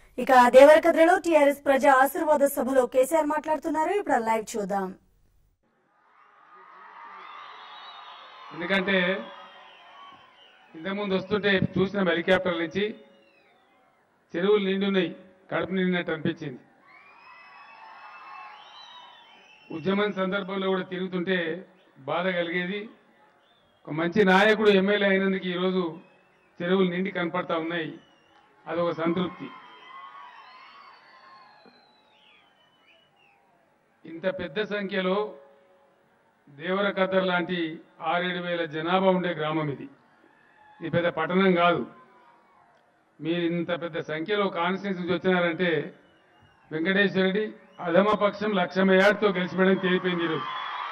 ఇక దేవరకద్రలో టీఆర్ఎస్ ప్రజా ఆశీర్వాద సభలో కేసీఆర్ మాట్లాడుతున్నారు ఇప్పుడు ఆ లైవ్ చూద్దాం ఎందుకంటే ఇంతకుముందు వస్తుంటే చూసిన హెలికాప్టర్ల నుంచి చెరువులు నిండున్నాయి కడుపు నిండినట్టు అనిపించింది ఉద్యమం సందర్భంలో కూడా తిరుగుతుంటే బాధ కలిగేది ఒక మంచి నాయకుడు ఎమ్మెల్యే అయినందుకు ఈరోజు చెరువులు నిండి కనపడతా ఉన్నాయి అదొక సంతృప్తి ఇంత పెద్ద సంఖ్యలో దేవరకద్దర్ లాంటి ఆరేడు వేల జనాభా ఉండే గ్రామం ఇది ఇది పెద్ద పట్టణం కాదు మీరు ఇంత పెద్ద సంఖ్యలో కాన్స్టిట్యూన్స్ నుంచి వచ్చినారంటే వెంకటేశ్వర రెడ్డి అధమపక్షం లక్ష మేయాడుతో గెలిచిపోవడం తేలిపోయింది ఈరోజు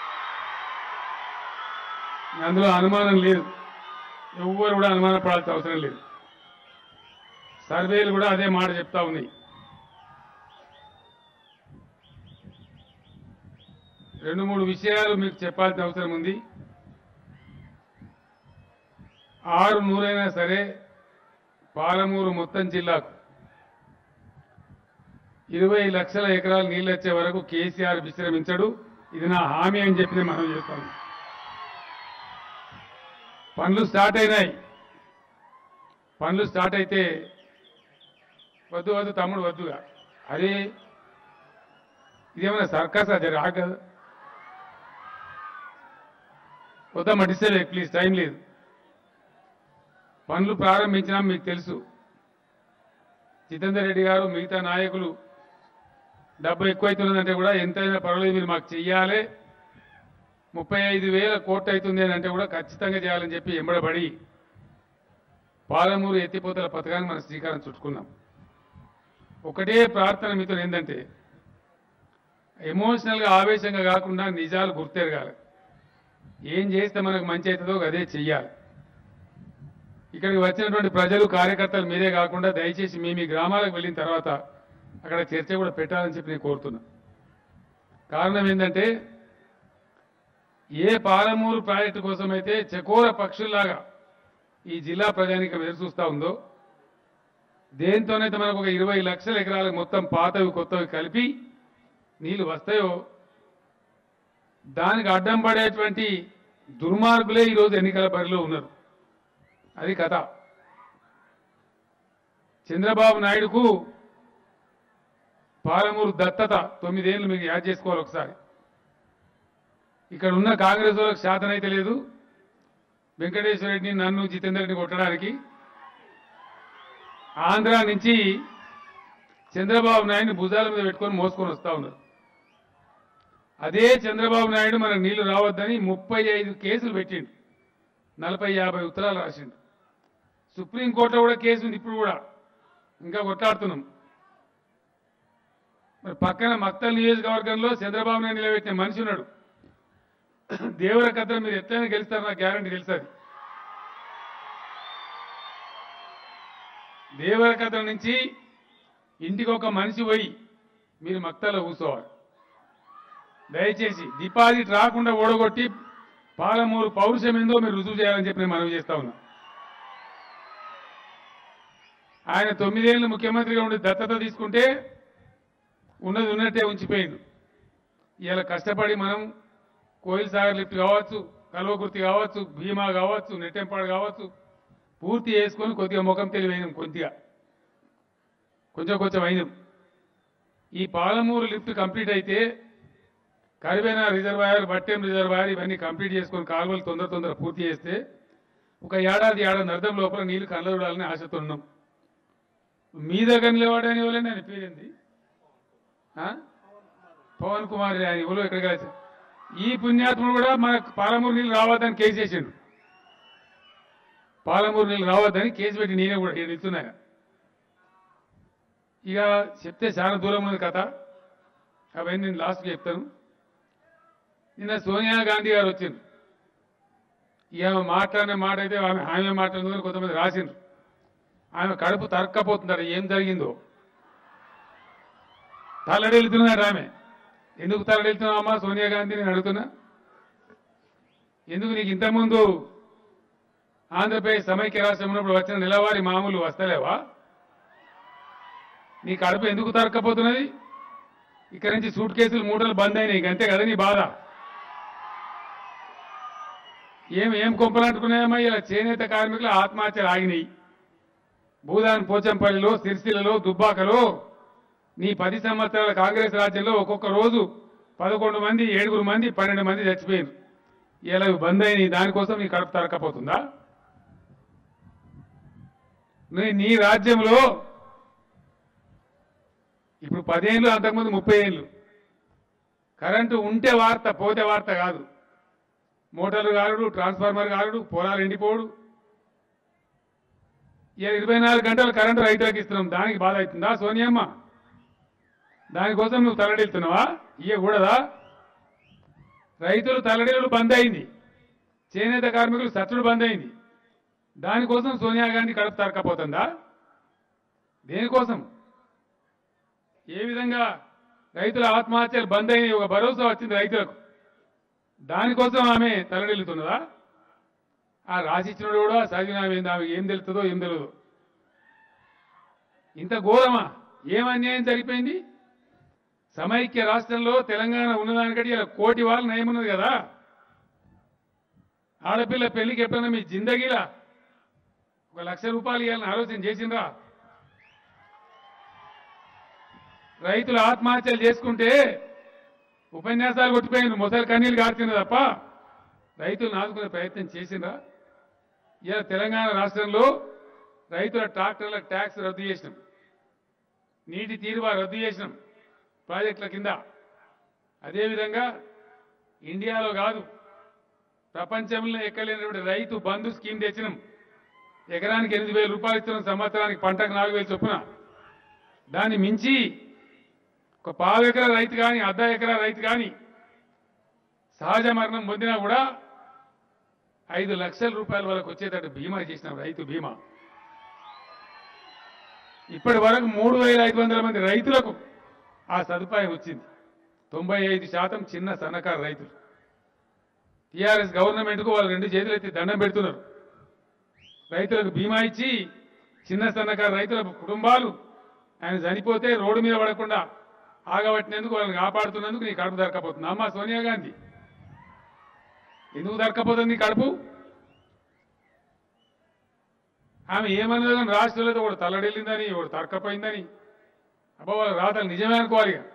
అందులో అనుమానం లేదు ఎవ్వరు కూడా అనుమానపడాల్సిన అవసరం లేదు సర్వేలు కూడా అదే మాట చెప్తా ఉన్నాయి రెండు మూడు విషయాలు మీకు చెప్పాల్సిన అవసరం ఉంది ఆరు నూరైనా సరే పాలమూరు మొత్తం జిల్లాకు ఇరవై లక్షల ఎకరాలు నీళ్ళు వచ్చే వరకు కేసీఆర్ విశ్రమించడు ఇది నా హామీ అని చెప్పి మనం చేస్తాం పనులు స్టార్ట్ అయినాయి పనులు స్టార్ట్ అయితే వద్దు వద్దు తమ్ముడు వద్దుగా అరే ఇదేమైనా సర్కస్ అది రాక కదా వద్దామా డిస్టర్బ్ ప్లీజ్ టైం లేదు పనులు ప్రారంభించినా మీకు తెలుసు జితేందర్ రెడ్డి గారు మిగతా నాయకులు డబ్బు ఎక్కువైతున్నదంటే కూడా ఎంతైనా పర్వాలేదు మీరు మాకు చెయ్యాలి ముప్పై ఐదు వేల కోట్లు అవుతుంది అని అంటే కూడా ఖచ్చితంగా చేయాలని చెప్పి ఎంబడబడి పాలమూరు ఎత్తిపోతల పథకాన్ని మనం శ్రీకారం చుట్టుకున్నాం ఒకటే ప్రార్థన మీతో ఏంటంటే ఎమోషనల్గా ఆవేశంగా కాకుండా నిజాలు గుర్తెరగాలి ఏం చేస్తే మనకు మంచి అవుతుందో అదే చెయ్యాలి ఇక్కడికి వచ్చినటువంటి ప్రజలు కార్యకర్తలు మీరే కాకుండా దయచేసి మీ మీ గ్రామాలకు వెళ్ళిన తర్వాత అక్కడ చర్చ కూడా పెట్టాలని చెప్పి నేను కోరుతున్నా కారణం ఏంటంటే ఏ పాలమూరు ప్రాజెక్టు కోసం అయితే చకోర పక్షుల్లాగా ఈ జిల్లా ప్రజానికం ఎదురు చూస్తా ఉందో దేంతోనైతే మనకు ఒక ఇరవై లక్షల ఎకరాలకు మొత్తం పాతవి కొత్తవి కలిపి నీళ్లు వస్తాయో దానికి అడ్డం పడేటువంటి దుర్మార్గులే ఈరోజు ఎన్నికల బరిలో ఉన్నారు అది కథ చంద్రబాబు నాయుడుకు పాలమూరు దత్తత తొమ్మిదేళ్ళు మీకు యాడ్ చేసుకోవాలి ఒకసారి ఇక్కడ ఉన్న కాంగ్రెస్ వాళ్ళకి శాతం అయితే లేదు వెంకటేశ్వర రెడ్డిని నన్ను జితేందర్ రెడ్డిని కొట్టడానికి ఆంధ్ర నుంచి చంద్రబాబు నాయుడిని భుజాల మీద పెట్టుకొని మోసుకొని వస్తా ఉన్నారు అదే చంద్రబాబు నాయుడు మనకు నీళ్లు రావద్దని ముప్పై ఐదు కేసులు పెట్టిండు నలభై యాభై ఉత్తరాలు రాసిండు సుప్రీంకోర్టులో కూడా కేసు ఉంది ఇప్పుడు కూడా ఇంకా కొట్లాడుతున్నాం మరి పక్కన మక్తల్ నియోజకవర్గంలో చంద్రబాబు నాయుడు నిలబెట్టిన మనిషి ఉన్నాడు దేవరకద్ర మీరు ఎట్లయినా గెలుస్తారు నాకు గ్యారంటీ తెలుస్తుంది దేవరకద్ర నుంచి ఇంటికి ఒక మనిషి పోయి మీరు మక్తలో కూర్చోవాలి దయచేసి డిపాజిట్ రాకుండా ఓడగొట్టి పాలమూరు పౌరుషం ఏందో మీరు రుజువు చేయాలని చెప్పి నేను మనవి చేస్తా ఉన్నా ఆయన తొమ్మిదేళ్ళు ముఖ్యమంత్రిగా ఉండి దత్తత తీసుకుంటే ఉన్నది ఉన్నట్టే ఉంచిపోయిండు ఇలా కష్టపడి మనం కోయిల్ సాగర్ లిఫ్ట్ కావచ్చు కల్వకుర్తి కావచ్చు భీమా కావచ్చు నెట్టెంపాడు కావచ్చు పూర్తి చేసుకొని కొద్దిగా ముఖం తెలివైనాం కొద్దిగా కొంచెం కొంచెం అయినాం ఈ పాలమూరు లిఫ్ట్ కంప్లీట్ అయితే కరివేనా రిజర్వాయర్ బట్టెం రిజర్వాయర్ ఇవన్నీ కంప్లీట్ చేసుకొని కాలువలు తొందర తొందర పూర్తి చేస్తే ఒక ఏడాది ఏడాది అర్థం లోపల నీళ్లు కళ్ళ చూడాలని ఆశతో ఉన్నాం మీ దగ్గర నిలబడని వాళ్ళని ఆయన పేరేంది ఆ? పవన్ కుమార్ ఆయన ఎవరో ఇక్కడ కలిసి ఈ పుణ్యాత్ముడు కూడా మనకు పాలమూరు నీళ్ళు రావద్దని కేసు చేసిండు పాలమూరు నీళ్ళు రావద్దని కేసు పెట్టి నేనే కూడా ఇక్కడ నిల్చున్నాయా ఇక చెప్తే చాలా దూరం ఉన్నది కథ అవన్నీ నేను లాస్ట్కి చెప్తాను నిన్న సోనియా గాంధీ గారు వచ్చిండ్రు ఇక ఆమె మాట్లాడిన మాట అయితే ఆమె ఆమె మాట్లాడింది కానీ కొంతమంది రాసిండ్రు ఆమె కడుపు తరక్కపోతుందట ఏం జరిగిందో తల్లడెళ్తున్నాడు ఆమె ఎందుకు తల్లడెళ్తున్నావమ్మా సోనియా గాంధీ నేను అడుగుతున్నా ఎందుకు నీకు ఇంతకుముందు ఆంధ్రప్రదేశ్ సమైక్య రాష్ట్రం ఉన్నప్పుడు వచ్చిన నెలవారీ మామూలు వస్తలేవా నీ కడుపు ఎందుకు తరక్కపోతున్నది ఇక్కడి నుంచి సూట్ కేసులు మూటలు బంద్ అయినాయి ఇంక అంతే కదా నీ బాధ ఏం ఏం కొంపలంటుకున్నాయమ్మా ఇలా చేనేత కార్మికుల ఆత్మహత్యలు ఆగినాయి భూదాన్ పోచంపల్లిలో సిరిసిల్లలో దుబ్బాకలో నీ పది సంవత్సరాల కాంగ్రెస్ రాజ్యంలో ఒక్కొక్క రోజు పదకొండు మంది ఏడుగురు మంది పన్నెండు మంది చచ్చిపోయారు ఇలా ఇవి బంద్ అయినాయి దానికోసం నీ కడుపు తరకపోతుందా నీ- నీ రాజ్యంలో ఇప్పుడు పదేళ్ళు అంతకుముందు ముప్పై ఏళ్ళు కరెంటు ఉంటే వార్త పోతే వార్త కాదు మోటార్లు కారుడు ట్రాన్స్ఫార్మర్ కారుడు పొలాలు ఎండిపోడు ఇక ఇరవై నాలుగు గంటలు కరెంటు రైతులకు ఇస్తున్నాం దానికి బాధ అవుతుందా సోనియమ్మ దానికోసం నువ్వు తల్లడిల్తున్నావా ఇయ్యకూడదా రైతులు తల్లడిల్లు బంద్ అయింది చేనేత కార్మికులు సచ్చుడు బంద్ అయింది దానికోసం సోనియా గాంధీ కడుపు తరకపోతుందా దేనికోసం ఏ విధంగా రైతుల ఆత్మహత్యలు బంద్ అయినాయి ఒక భరోసా వచ్చింది రైతులకు దానికోసం ఆమె తలడిల్లుతున్నదా ఆ రాసిచ్చినోడు కూడా చదివిన ఆమె ఏంది, ఆమెకి ఏం తెలుస్తుందో ఏం తెలియదు ఇంత ఘోరమా ఏం అన్యాయం జరిగిపోయింది సమైక్య రాష్ట్రంలో తెలంగాణ ఉన్నదానికంటే ఇలా కోటి వాళ్ళు నయమున్నది కదా ఆడపిల్ల పెళ్లికి ఎప్పుడైనా మీ జిందగీలా ఒక లక్ష రూపాయలు ఇవ్వాలని ఆలోచన చేసిండ్రా రైతులు ఆత్మహత్యలు చేసుకుంటే ఉపన్యాసాలు కొట్టిపోయింది ముసలి కన్నీళ్ళు గార్చింది తప్ప రైతులను ఆదుకునే ప్రయత్నం చేసిండ్రా ఇలా తెలంగాణ రాష్ట్రంలో రైతుల ట్రాక్టర్ల ట్యాక్స్ రద్దు చేసినాం నీటి తీరువా రద్దు చేసినాం ప్రాజెక్టుల కింద అదేవిధంగా ఇండియాలో కాదు ప్రపంచంలో ఎక్కలేనటువంటి రైతు బంధు స్కీమ్ తెచ్చినాం ఎకరానికి ఎనిమిది వేల రూపాయలు ఇస్తున్నాం సంవత్సరానికి పంటకు నాలుగు వేలు చొప్పున దాన్ని మించి ఒక పావు ఎకరా రైతు కానీ అర్ధ ఎకరా రైతు కానీ సహజ మరణం పొందినా కూడా ఐదు లక్షల రూపాయల వరకు వచ్చేటట్టు బీమా చేసినాం రైతు బీమా ఇప్పటి వరకు మూడు వేల ఐదు వందల మంది రైతులకు ఆ సదుపాయం వచ్చింది తొంభై ఐదు శాతం చిన్న సన్నకారు రైతులు టీఆర్ఎస్ గవర్నమెంట్కు వాళ్ళు రెండు చేతులు ఎత్తి దండం పెడుతున్నారు రైతులకు బీమా ఇచ్చి చిన్న సన్నకారు రైతుల కుటుంబాలు ఆయన చనిపోతే రోడ్డు మీద పడకుండా ఆగబట్టినందుకు వాళ్ళని కాపాడుతున్నందుకు నీ కడుపు దొరకపోతుంది అమ్మా సోనియా గాంధీ ఎందుకు దొరకపోతుంది నీ కడుపు ఆమె ఏమన్నదో కానీ రాష్ట్రంలో ఒకటి తల్లడిల్లిందని ఒకటి తరకపోయిందని అబ్బా వాళ్ళ రాతలు నిజమే అనుకోవాలి ఇక.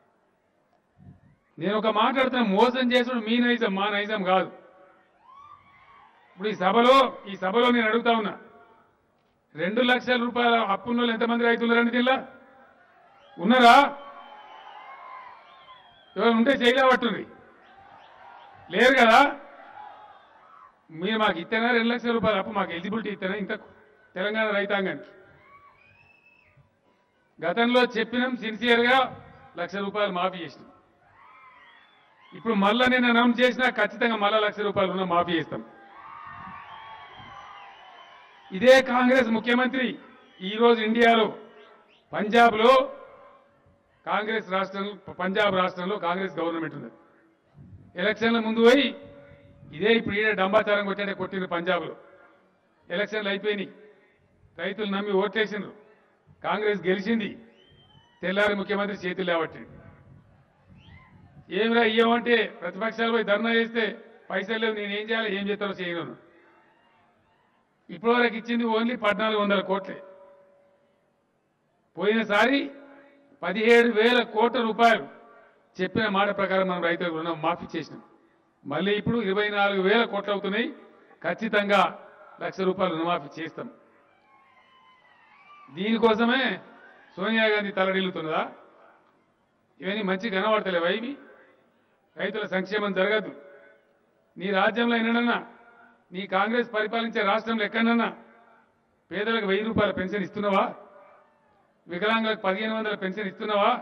నేను ఒక మాట్లాడుతున్నా మోసం చేసుడు మీ నైజం మా నైజం కాదు ఇప్పుడు ఈ సభలో ఈ సభలో నేను అడుగుతా ఉన్నా రెండు లక్షల రూపాయల అప్పున్న వాళ్ళు ఎంతమంది రైతులు ఉన్నారండి దీనిలో ఉన్నారా ఎవరు ఉంటే చేయలే పట్టుంది లేరు కదా మీరు మాకు ఇస్తేనా రెండు లక్షల రూపాయలు అప్పు మాకు ఎలిజిబిలిటీ ఇస్తేనా ఇంత తెలంగాణ రైతాంగానికి గతంలో చెప్పినాం సిన్సియర్గా లక్ష రూపాయలు మాఫీ చేసినాం ఇప్పుడు మళ్ళా నేను అనౌన్స్ చేసినా ఖచ్చితంగా మళ్ళా లక్ష రూపాయలు రుణం మాఫీ చేస్తాం ఇదే కాంగ్రెస్ ముఖ్యమంత్రి ఈ రోజు ఇండియాలో పంజాబ్లో కాంగ్రెస్ రాష్ట్రం పంజాబ్ రాష్ట్రంలో కాంగ్రెస్ గవర్నమెంట్ ఉంది ఎలక్షన్ల ముందు పోయి ఇదే ఇప్పుడు ఈడే డంబాచారం కొట్టాడే కొట్టింది పంజాబ్లో ఎలక్షన్లు అయిపోయినాయి రైతులు నమ్మి ఓట్లేసిండ్రు కాంగ్రెస్ గెలిచింది తెల్లారి ముఖ్యమంత్రి చేతులు లేవట్టిండు ఏమిరా ఇయ్యమంటే ప్రతిపక్షాలు పోయి ధర్నా చేస్తే పైసలు లేవు నేను ఏం చేయాలి ఏం చేస్తారో చేయను ఇప్పటివరకు ఇచ్చింది ఓన్లీ పద్నాలుగు వందల కోట్లే పోయినసారి పదిహేడు వేల కోట్ల రూపాయలు చెప్పిన మాట ప్రకారం మనం రైతులకు రుణం మాఫీ చేసినాం మళ్ళీ ఇప్పుడు ఇరవై నాలుగు వేల కోట్లు అవుతున్నాయి ఖచ్చితంగా లక్ష రూపాయలు రుణమాఫీ చేస్తాం దీనికోసమే సోనియా గాంధీ తలడిల్లుతున్నదా ఇవన్నీ మంచి కనబడతలేవా ఇవి రైతుల సంక్షేమం జరగదు నీ రాజ్యంలో ఎన్నడన్నా నీ కాంగ్రెస్ పరిపాలించే రాష్ట్రంలో ఎక్కడన్నా పేదలకు వెయ్యి రూపాయల పెన్షన్ ఇస్తున్నావా వికలాంగులకు పదిహేను వందల పెన్షన్ ఇస్తున్నావా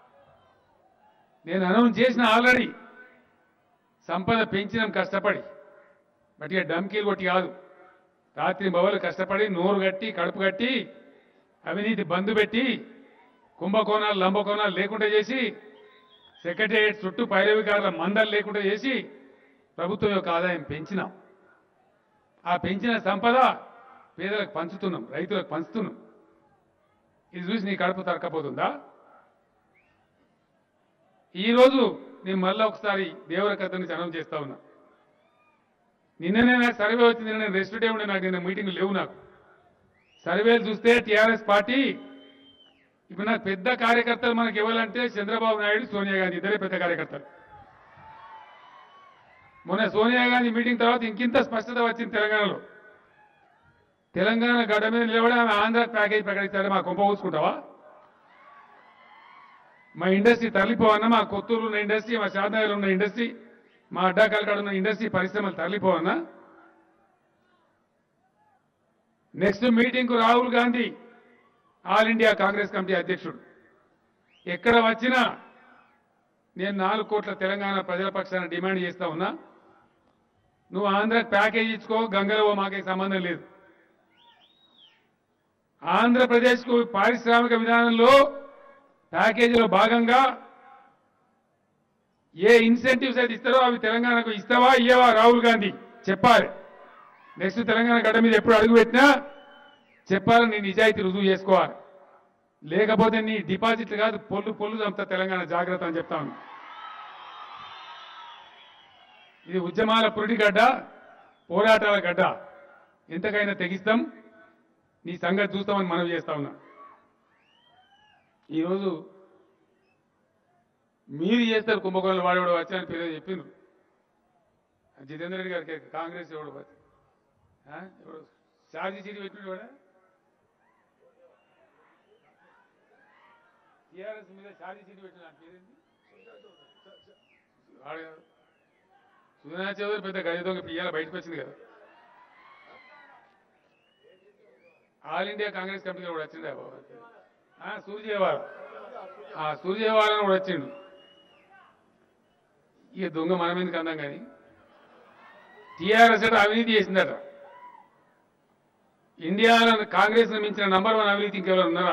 నేను అనౌన్స్ చేసిన ఆల్రెడీ సంపద పెంచినాం కష్టపడి బట్టిగా డమ్కీలు కొట్టి కాదు రాత్రి బవలు కష్టపడి నోరు కట్టి కడుపు కట్టి అవినీతి బంధు పెట్టి కుంభకోణాలు లంబకోణాలు లేకుండా చేసి సెక్రటేరియట్ చుట్టూ పైరవికారుల మందలు లేకుండా చేసి ప్రభుత్వం యొక్క ఆదాయం పెంచినాం ఆ పెంచిన సంపద పేదలకు పంచుతున్నాం రైతులకు పంచుతున్నాం ఇది చూసి నీ కడుపు తరకపోతుందా ఈరోజు నేను మళ్ళీ ఒకసారి దేవర కథ నుంచి అనౌన్స్ చేస్తా ఉన్నా నిన్ననే నాకు సర్వే వచ్చింది నిన్న నేను రెస్ట్ డే ఉండే నాకు నిన్న మీటింగ్ లేవు నాకు సర్వేలు చూస్తే టీఆర్ఎస్ పార్టీ ఇప్పుడు నాకు పెద్ద కార్యకర్తలు మనకి ఇవ్వాలంటే చంద్రబాబు నాయుడు సోనియా గాంధీ ఇద్దరే పెద్ద కార్యకర్తలు మొన్న సోనియా గాంధీ మీటింగ్ తర్వాత ఇంకింత స్పష్టత వచ్చింది తెలంగాణలో తెలంగాణ గడ్డ మీద నిలబడి ఆమె ఆంధ్ర ప్యాకేజ్ ప్రకటిస్తారే మా కొంప ఊసుకుంటావా మా ఇండస్ట్రీ తరలిపోవన్నా మా కొత్తూరు ఉన్న ఇండస్ట్రీ మా షాద్నగర్ ఉన్న ఇండస్ట్రీ మా అడ్డాకాలకాడ ఉన్న ఇండస్ట్రీ పరిశ్రమలు తరలిపోవన్నా నెక్స్ట్ మీటింగ్ కు Rahul Gandhi all India Congress committee అధ్యక్షుడు ఎక్కడ వచ్చినా నేను నాలుగు కోట్ల తెలంగాణ ప్రజల పక్షాన డిమాండ్ చేస్తా ఉన్నా నువ్వు ఆంధ్ర ప్యాకేజ్ ఇచ్చుకో గంగలో మాకే సంబంధం లేదు ఆంధ్రప్రదేశ్కు పారిశ్రామిక విధానంలో ప్యాకేజీలో భాగంగా ఏ ఇన్సెంటివ్స్ అయితే ఇస్తారో అవి తెలంగాణకు ఇస్తావా ఇయ్యవా రాహుల్ గాంధీ చెప్పాలి నెక్స్ట్ తెలంగాణ గడ్డ మీద ఎప్పుడు అడుగు పెట్టినా చెప్పాలి నీ నిజాయితీ రుజువు చేసుకోవాలి లేకపోతే నీ డిపాజిట్లు కాదు పొల్లు పొల్లు చంపుతా తెలంగాణ జాగ్రత్త అని చెప్తా ఉన్నా ఇది ఉద్యమాల పురిటి గడ్డ పోరాటాల గడ్డ ఎంతకైనా తెగిస్తాం నీ సంగతి చూస్తామని మనవి చేస్తా ఉన్నా ఈరోజు మీరు చేస్తారు కుంభకోణంలో వాడేవాడు వచ్చాయని పేరు చెప్పిండ్రు జితేందర్ రెడ్డి గారికి కాంగ్రెస్ ఎవడు వచ్చి ఆ? ఎవడు ఛార్జీ చీటి పెట్టిండు కూడా టీఆర్ఎస్ మీద ఛార్జీ చీటి పెట్టిన నా పేరేంటి వాడు కాదు. సుజనా చౌదరి పెద్ద గది దొంగ పియ్యాల బయటకు వచ్చింది కదా ఆల్ ఇండియా కాంగ్రెస్ కమిటీ కూడా వచ్చిండే బాబు ఆ, సూర్యవారం ఆ సూర్యవారం కూడా వచ్చిండు ఇక దొంగ మనం ఎందుకు అందాం కానీ టీఆర్ఎస్ అంటే అవినీతి చేసిందట ఇండియాలో కాంగ్రెస్ మించిన నంబర్ వన్ అవినీతి ఇంకెవరు ఉన్నారా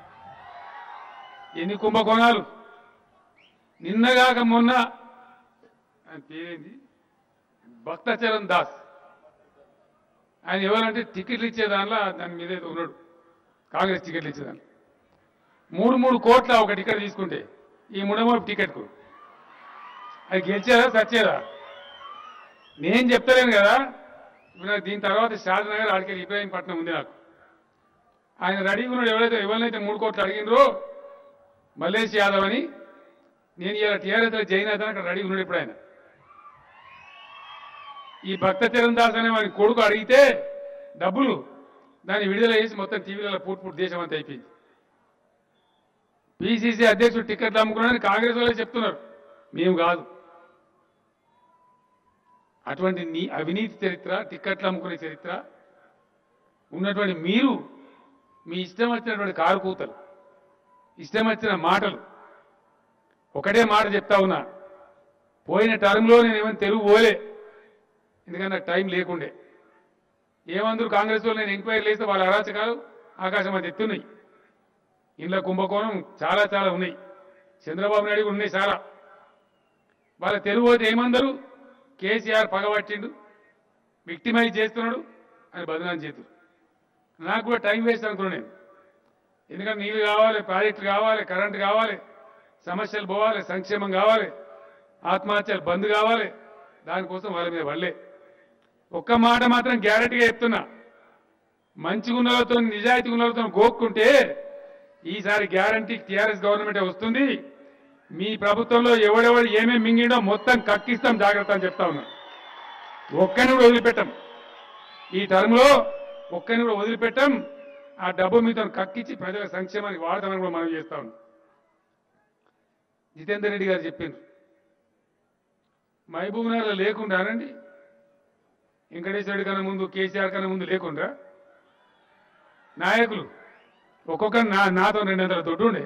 ఎన్ని కుంభకోణాలు నిన్నగాక మొన్న ఆయన పేరేంది భక్తచరణ్ దాస్ ఆయన ఎవరంటే టికెట్లు ఇచ్చే దానిలో దాని మీద ఏదో ఉన్నాడు కాంగ్రెస్ టికెట్లు ఇచ్చేదాన్ని మూడు మూడు కోట్ల ఒక టికెట్ తీసుకుంటే ఈ మూడమో టికెట్కు అది గెలిచేదా సచ్చేదా నేను చెప్తలేను కదా ఇప్పుడు నాకు దీని తర్వాత షాద్ నగర్ ఆడికెళ్ళి ఇబ్రాహీంపట్నం ఉంది నాకు ఆయన రెడీగా ఉన్నాడు ఎవరైతే ఎవరినైతే మూడు కోట్లు అడిగినరో మల్లేష్ యాదవ్ అని నేను ఇలా టీఆర్ఎస్ జైన్ అయితే అక్కడ రెడీగా ఉన్నాడు ఇప్పుడు ఆయన ఈ భక్త చరణ్ దాస్ అనే వాడి కొడుకు అడిగితే డబ్బులు దాన్ని విడుదల చేసి మొత్తం టీవీలలో పూర్తి పూర్తి దేశం అంతా అయిపోయింది పిసిసి అధ్యక్షుడు టికెట్లు అమ్ముకున్నాడని కాంగ్రెస్ వాళ్ళే చెప్తున్నారు మేము కాదు అటువంటి నీ అవినీతి చరిత్ర టిక్కెట్లు అమ్ముకునే చరిత్ర ఉన్నటువంటి మీరు మీ ఇష్టం వచ్చినటువంటి కారు కూతలు ఇష్టం వచ్చిన మాటలు ఒకటే మాట చెప్తా ఉన్నా పోయిన టర్మ్లో నేను ఏమైనా తెలుగు పోలే ఎందుకంటే నాకు టైం లేకుండే ఏమందరూ కాంగ్రెస్ వాళ్ళు నేను ఎంక్వైరీ చేస్తే వాళ్ళ అరాచకాలు ఆకాశం అది ఎత్తున్నాయి ఇంట్లో కుంభకోణం చాలా చాలా ఉన్నాయి చంద్రబాబు నాయుడు కూడా ఉన్నాయి చాలా వాళ్ళ తెలుగు పోతే ఏమందరూ కేసీఆర్ పగబట్టిండు విక్టిమైజ్ చేస్తున్నాడు అని బదనాం చేతుడు నాకు కూడా టైం వేస్ట్ అనుకున్నాను నేను ఎందుకంటే నీళ్లు కావాలి ప్రాజెక్టులు కావాలి కరెంటు కావాలి సమస్యలు పోవాలి సంక్షేమం కావాలి ఆత్మహత్యలు బంద్ కావాలి దానికోసం వాళ్ళ మీద వల్లే ఒక్క మాట మాత్రం గ్యారెంటీగా చెప్తున్నా మంచి గుణాలతో నిజాయితీ గుణాలతో గోక్కుంటే ఈసారి గ్యారంటీ టీఆర్ఎస్ గవర్నమెంట్ వస్తుంది మీ ప్రభుత్వంలో ఎవడెవడు ఏమేమి మింగిండో మొత్తం కక్కిస్తాం జాగ్రత్త అని చెప్తా ఉన్నా ఒక్కని కూడా వదిలిపెట్టాం ఈ టర్మ్లో ఒక్కని కూడా వదిలిపెట్టాం ఆ డబ్బు మీతో కక్కించి ప్రజల సంక్షేమానికి వాడతామని కూడా మనం చేస్తా ఉన్నాం జితేందర్ రెడ్డి గారు చెప్పిండ్రు మహబూబ్ నగర్లో లేకుండానండి వెంకటేశ్వరుడి కన్నా ముందు కేసీఆర్ కన్నా ముందు లేకుండా నాయకులు ఒక్కొక్కరు నా నాతో రెండు వందల దొడ్డు ఉండే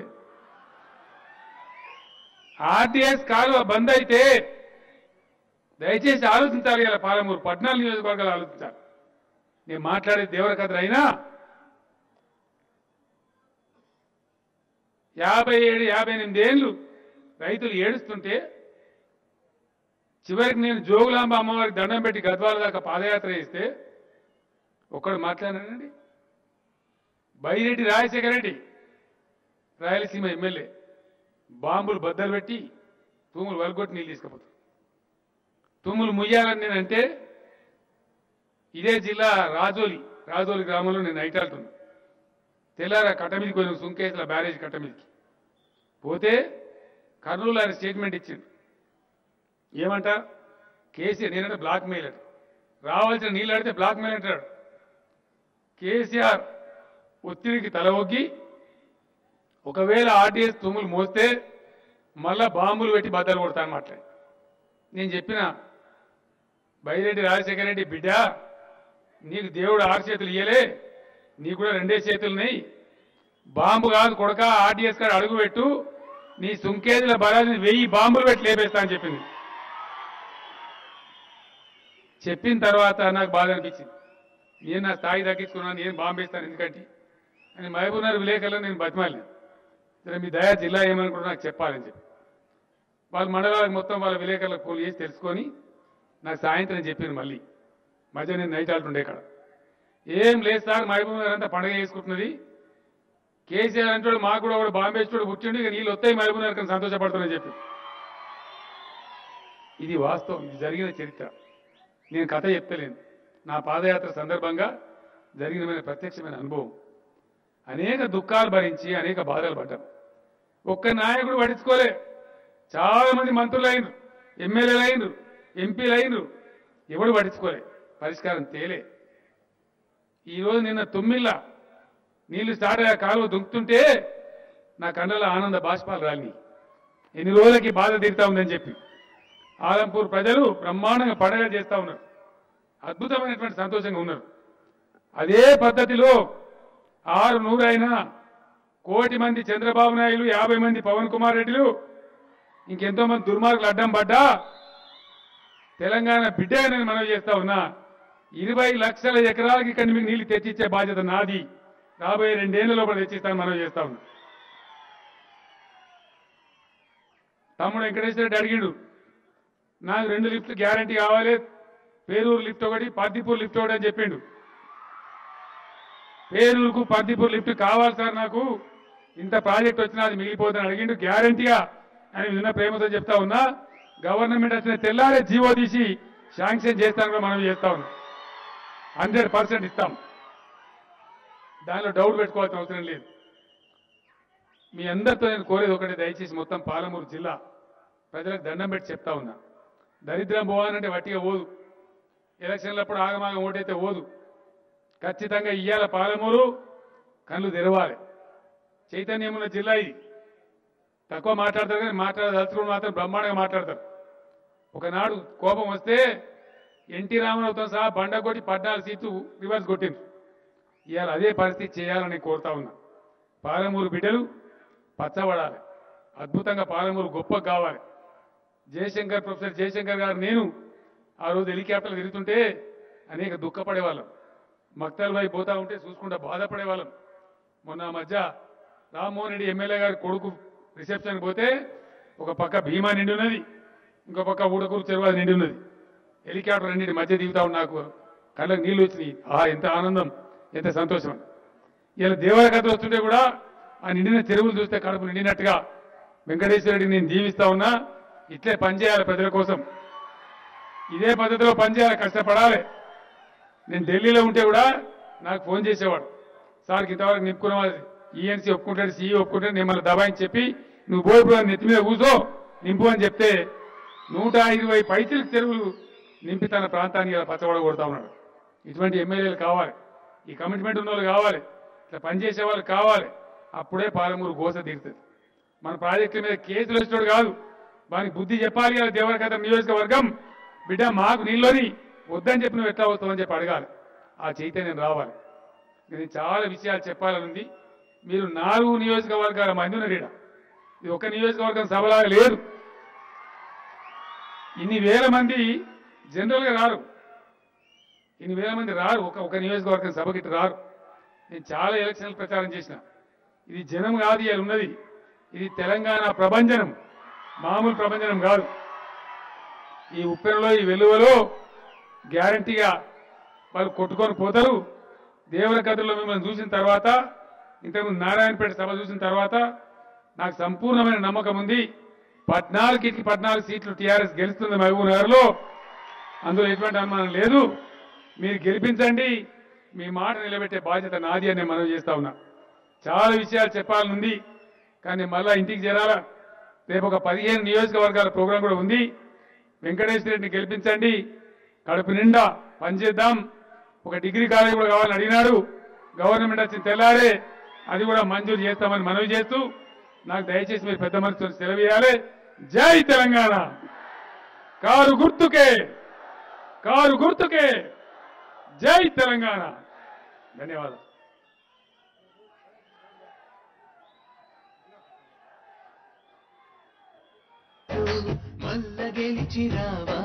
ఆర్టీఎస్ కాలువ బంద్ అయితే దయచేసి ఆలోచించాలి ఇలా పాలమూరు పద్నాలుగు నియోజకవర్గాలు ఆలోచించాలి నేను మాట్లాడే దేవర కథ అయినా యాభై ఏడు యాభై ఎనిమిది ఏళ్ళు రైతులు ఏడుస్తుంటే చివరికి నేను జోగులాంబ అమ్మవారికి దండం పెట్టి గద్వాల దాకా పాదయాత్ర చేస్తే ఒక్కడు మాట్లాడానండి బైరెడ్డి రాజశేఖర రెడ్డి రాయలసీమ ఎమ్మెల్యే బాంబులు బద్దలు పెట్టి తూములు వరగొట్టి నీళ్ళు తీసుకుపోతారు తుమ్ములు ముయ్యాలని నేనంటే ఇదే జిల్లా రాజోలి రాజోలి గ్రామంలో నేను నైట్ వెళ్తున్నా తెల్లార కట్ట మీదకి పోయిన సుంకేసుల బ్యారేజ్ కట్ట మీదకి పోతే కర్నూలు ఆయన స్టేట్మెంట్ ఇచ్చిండు ఏమంట కేసీఆర్ నేనంటే బ్లాక్ మెయిల్ అంట రావాల్సిన నీళ్ళు అడితే బ్లాక్ మెయిల్ అంటాడు కేసీఆర్ ఒత్తిడికి తల ఒగ్గి ఒకవేళ ఆర్టీఎస్ తుమ్ములు మోస్తే మళ్ళా బాంబులు పెట్టి బద్దలు కొడతాను మాట్లాడి నేను చెప్పిన బైరెడ్డి రాజశేఖర రెడ్డి బిడ్డ నీకు దేవుడు ఆరు చేతులు ఇయ్యలే నీకు కూడా రెండే చేతులున్నాయి బాంబు కాదు కొడక ఆర్టీఎస్ కాడ అడుగు పెట్టు నీ సుంకేజీల బలాన్ని వెయ్యి బాంబులు పెట్టి లేపేస్తా అని చెప్పింది చెప్పిన తర్వాత నాకు బాధ అనిపించింది నేను నా స్థాయి తగ్గించుకున్నాను నేను బాంబు వేస్తాను ఎందుకంటే అని మహబూబ్నగర్ విలేకరులో నేను బతిమాలి సరే మీ దయా జిల్లా ఏమనుకుంటున్నా నాకు చెప్పాలని చెప్పి వాళ్ళ మండలాలకు మొత్తం వాళ్ళ విలేకరులకు ఫోన్ చేసి తెలుసుకొని నాకు సాయంత్రం చెప్పింది మళ్ళీ మధ్య నేను నైట్ ఆడుతుండే ఇక్కడ ఏం లేదు సార్ మహబూబ్నగర్ అంతా పండగ చేసుకుంటున్నది కేసీఆర్ అంటాడు మాకు కూడా ఒకడు బాంబే చూడు పుట్టిండు ఇక నీళ్ళు వస్తాయి మహబూబ్నగర్ కానీ సంతోషపడుతున్నాని చెప్పి ఇది వాస్తవం ఇది జరిగిన చరిత్ర నేను కథ చెప్తలేను నా పాదయాత్ర సందర్భంగా జరిగిన ప్రత్యక్షమైన అనుభవం అనేక దుఃఖాలు భరించి అనేక బాధలు పడ్డాం ఒక్క నాయకుడు పట్టించుకోలే చాలా మంది మంత్రులు అయినరు ఎమ్మెల్యేలు అయినరు ఎంపీలు అయినరు ఎవడు పట్టించుకోలే పరిష్కారం తేలే ఈరోజు నిన్న తొమ్మిళ్ళ నీళ్లు స్టార్ట్ అయ్యా కాలువ దుంకుతుంటే నా కళ్ళలో ఆనంద బాష్పాలు రాలి ఎన్ని రోజులకి బాధ తీరుతా ఉందని చెప్పి ఆలంపూర్ ప్రజలు బ్రహ్మాండంగా పండగ చేస్తా ఉన్నారు అద్భుతమైనటువంటి సంతోషంగా ఉన్నారు అదే పద్ధతిలో ఆరు నూరైనా కోటి మంది చంద్రబాబు నాయుడు యాభై మంది పవన్ కుమార్ రెడ్డిలు ఇంకెంతో మంది దుర్మార్గులు అడ్డం పడ్డా తెలంగాణ బిడ్డగా నేను మనవి చేస్తా ఉన్నా ఇరవై లక్షల ఎకరాలకి ఇక్కడ మీకు నీళ్లు తెచ్చిచ్చే బాధ్యత నాది రాబోయే రెండేళ్ల లోపల తెచ్చిస్తాను మనవి చేస్తా ఉన్నా తమ్ముడు వెంకటేశ్వర రెడ్డి అడిగిండు నాకు రెండు లిఫ్ట్ గ్యారంటీ కావాలి పేరూరు లిఫ్ట్ ఒకటి పర్దిపూర్ లిఫ్ట్ ఒకటి అని చెప్పిండు పేరూరుకు పర్దిపూర్ లిఫ్ట్ కావాలి సార్ నాకు ఇంత ప్రాజెక్ట్ వచ్చినా అది మిగిలిపోతుందని అడిగిండు గ్యారంటీగా అని విన్న ప్రేమతో చెప్తా ఉన్నా గవర్నమెంట్ వచ్చిన తెల్లారే జీవో తీసి శాంక్షన్ చేస్తాను కూడా మనం చేస్తా ఉన్నాం హండ్రెడ్ పర్సెంట్ ఇస్తాం దానిలో డౌట్ పెట్టుకోవాల్సిన అవసరం లేదు మీ అందరితో నేను కోరేది ఒకటి దయచేసి మొత్తం పాలమూరు జిల్లా ప్రజలకు దండం పెట్టి చెప్తా ఉన్నా దరిద్రం పోవాలంటే వట్టిగా పోదు ఎలక్షన్లప్పుడు ఆగమాగం ఓటైతే పోదు ఖచ్చితంగా ఇయ్యాల పాలమూరు కళ్ళు తెరవాలి చైతన్యం ఉన్న జిల్లా ఇది తక్కువ మాట్లాడతారు కానీ మాట్లాడదలుచుకుని మాత్రం బ్రహ్మాండంగా మాట్లాడతారు ఒకనాడు కోపం వస్తే ఎన్టీ రామారావుతో సహా బండ కొట్టి పద్నాలుగు సీట్లు రివర్స్ కొట్టింది ఇవాళ అదే పరిస్థితి చేయాలని కోరుతా ఉన్నా పాలమూరు బిడ్డలు పచ్చబడాలి అద్భుతంగా పాలమూరు గొప్ప కావాలి జయశంకర్ ప్రొఫెసర్ జయశంకర్ గారు నేను ఆ రోజు హెలికాప్టర్ తిరుగుతుంటే అనేక దుఃఖపడే వాళ్ళం మక్తల్ వైపు పోతా ఉంటే చూసుకుంటా బాధపడే వాళ్ళం మొన్న ఆ మధ్య రామ్మోహన్ రెడ్డి ఎమ్మెల్యే గారి కొడుకు రిసెప్షన్కి పోతే ఒక పక్క భీమా నిండి ఉన్నది ఇంకో పక్క ఊడకూరు చెరువు నిండి ఉన్నది హెలికాప్టర్ రెండింటి మధ్య దిగుతా ఉన్న నాకు కళ్ళకి నీళ్లు వచ్చినాయి ఆ ఎంత ఆనందం ఎంత సంతోషం ఇలా దేవాల కథ వస్తుంటే కూడా ఆ నిండిన చెరువులు చూస్తే కడుపు నిండినట్టుగా వెంకటేశ్వరుడిని నేను దీవిస్తా ఉన్నా ఇట్లే పనిచేయాలి ప్రజల కోసం ఇదే పద్ధతిలో పనిచేయాలి కష్టపడాలి నేను ఢిల్లీలో ఉంటే కూడా నాకు ఫోన్ చేసేవాడు సార్కి ఇంతవరకు నింపుకున్న ఈఎన్సీ ఒప్పుకుంటాడు సీఈ ఒప్పుకుంటాడు నేను మళ్ళీ దబాయించి చెప్పి నువ్వు పోయి ఇప్పుడు నెత్తి మీద కూర్చో నింపు అని చెప్తే నూట ఇరవై పైసలకు చెరువులు నింపి తన ప్రాంతానికి ఇలా పచ్చబడ కొడతా ఉన్నాడు ఇటువంటి ఎమ్మెల్యేలు కావాలి ఈ కమిట్మెంట్ ఉన్న వాళ్ళు కావాలి ఇట్లా పనిచేసే వాళ్ళు కావాలి అప్పుడే పాలమూరు గోస తీరుతుంది మన ప్రాజెక్టుల మీద కేసులు వచ్చినోడు కాదు వానికి బుద్ధి చెప్పాలి కదా దేవరకథ నియోజకవర్గం బిడ్డ మాకు నీళ్ళని వద్దని చెప్పి నువ్వు ఎట్లా వస్తావని చెప్పి అడగాలి ఆ చైతన్యం రావాలి నేను చాలా విషయాలు చెప్పాలని ఉంది మీరు నాలుగు నియోజకవర్గాల మంది ఉన్నారు ఈడ ఇది ఒక నియోజకవర్గం సభలాగా లేదు ఇన్ని వేల మంది జనరల్గా రారు ఇన్ని వేల మంది రారు ఒక ఒక నియోజకవర్గం సభకి ఇటు రారు నేను చాలా ఎలక్షన్లు ప్రచారం చేసిన ఇది జనం కాదు ఇవాళ ఉన్నది ఇది తెలంగాణ ప్రభంజనం మామూలు ప్రభంజనం కాదు ఈ ఉప్పెనలో ఈ వెలువలో గ్యారంటీగా వాళ్ళు కొట్టుకొని పోతారు దేవుని కథల్లో మిమ్మల్ని చూసిన తర్వాత ఇంతకుముందు నారాయణపేట సభ చూసిన తర్వాత నాకు సంపూర్ణమైన నమ్మకం ఉంది పద్నాలుగుకి పద్నాలుగు సీట్లు టీఆర్ఎస్ గెలుస్తుంది మహబూబ్ నగర్లో అందులో ఎటువంటి అనుమానం లేదు మీరు గెలిపించండి మీ మాట నిలబెట్టే బాధ్యత నాది అని నేను మనవి చేస్తా ఉన్నా చాలా విషయాలు చెప్పాలనుంది కానీ మళ్ళా ఇంటికి చేరాలా రేపు ఒక పదిహేను నియోజకవర్గాల ప్రోగ్రాం కూడా ఉంది వెంకటేశ్వర రెడ్డిని గెలిపించండి కడుపు నిండా పనిచేద్దాం ఒక డిగ్రీ కాలేజ్ కూడా కావాలని అడిగినాడు గవర్నమెంట్ వచ్చి తెల్లారే అది కూడా మంజూరు చేస్తామని మనవి చేస్తూ నాకు దయచేసి మీరు పెద్ద మనసుతో సెలవు ఇవ్వాలి జై తెలంగాణ కారు గుర్తుకే కారు గుర్తుకే జై తెలంగాణ ధన్యవాదాలు మల్ల గెలిచి రావా